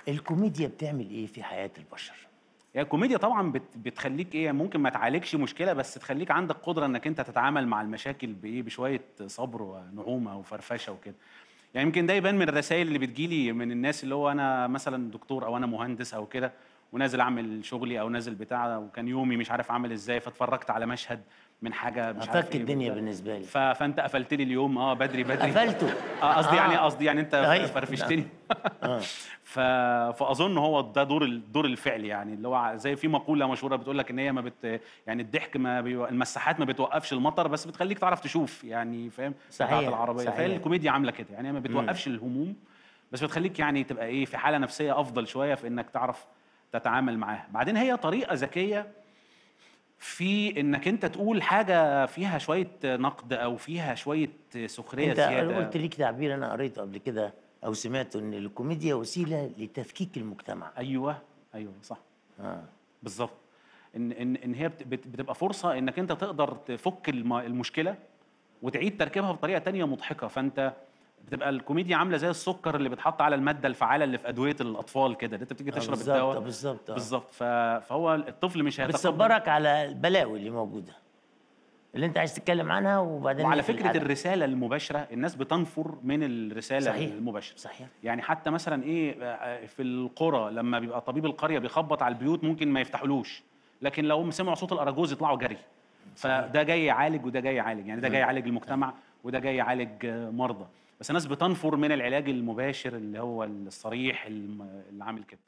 الكوميديا بتعمل ايه في حياه البشر هي الكوميديا طبعا بت بتخليك ايه ممكن ما تعالجش مشكله بس تخليك عندك قدره انك انت تتعامل مع المشاكل بايه بشويه صبر ونعومه وفرفشه وكده يعني يمكن ده يبان من الرسائل اللي بتجيلي من الناس اللي هو انا مثلا دكتور او انا مهندس او كده ونازل اعمل شغلي او نازل بتاع وكان يومي مش عارف اعمل ازاي فاتفرجت على مشهد من حاجه مش عارف افك ايه الدنيا وبتاع. بالنسبه لي ف... فانت قفلت لي اليوم اه بدري بدري قفلته اه قصدي يعني آه. قصدي يعني انت أيوة. فرفشتني آه. ف... فاظن هو ده دور الدور الفعلي يعني اللي هو زي في مقوله مشهوره بتقول لك ان هي ما بت يعني الضحك ما بيو... المساحات ما بتوقفش المطر بس بتخليك تعرف تشوف يعني فاهم صحيح، بتاعت العربيه صحيح. فهي الكوميديا عامله كده يعني هي ما بتوقفش الهموم بس بتخليك يعني تبقى ايه في حاله نفسيه افضل شويه في انك تعرف تتعامل معاها بعدين هي طريقه ذكيه في انك انت تقول حاجه فيها شويه نقد او فيها شويه سخريه انت زياده قلت ليك تعبير انا قريته قبل كده او سمعته ان الكوميديا وسيله لتفكيك المجتمع ايوه ايوه صح آه. بالظبط ان ان ان هي بت- بت- بتبقى فرصه انك انت تقدر تفك الم- المشكله وتعيد تركيبها بطريقه تانية مضحكه فانت بتبقى الكوميديا عامله زي السكر اللي بيتحط على الماده الفعاله اللي في ادويه الاطفال كده اللي انت بتيجي آه، تشرب بالظبط، الدواء آه، بالظبط، آه. بالظبط ف- فهو الطفل مش هيتقبل بتصبرك على البلاوي اللي موجوده اللي انت عايز تتكلم عنها وبعدين وعلى نقفل فكره الحلقة. الرساله المباشره الناس بتنفر من الرساله صحيح. المباشره صحيح يعني حتى مثلا ايه آه، في القرى لما بيبقى طبيب القريه بيخبط على البيوت ممكن ما يفتحولوش لكن لو سمعوا صوت الاراجوز يطلعوا جري فده جاي يعالج وده جاي يعالج يعني ده جاي يعالج المجتمع وده جاي يعالج آه، مرضى بس الناس بتنفر من العلاج المباشر اللي هو الصريح الم- اللي عامل كده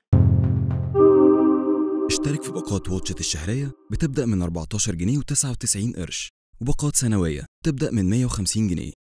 اشترك في باقات واتشت الشهرية بتبدأ من 14 جنيه و99 قرش وباقات سنوية تبدأ من 150 جنيه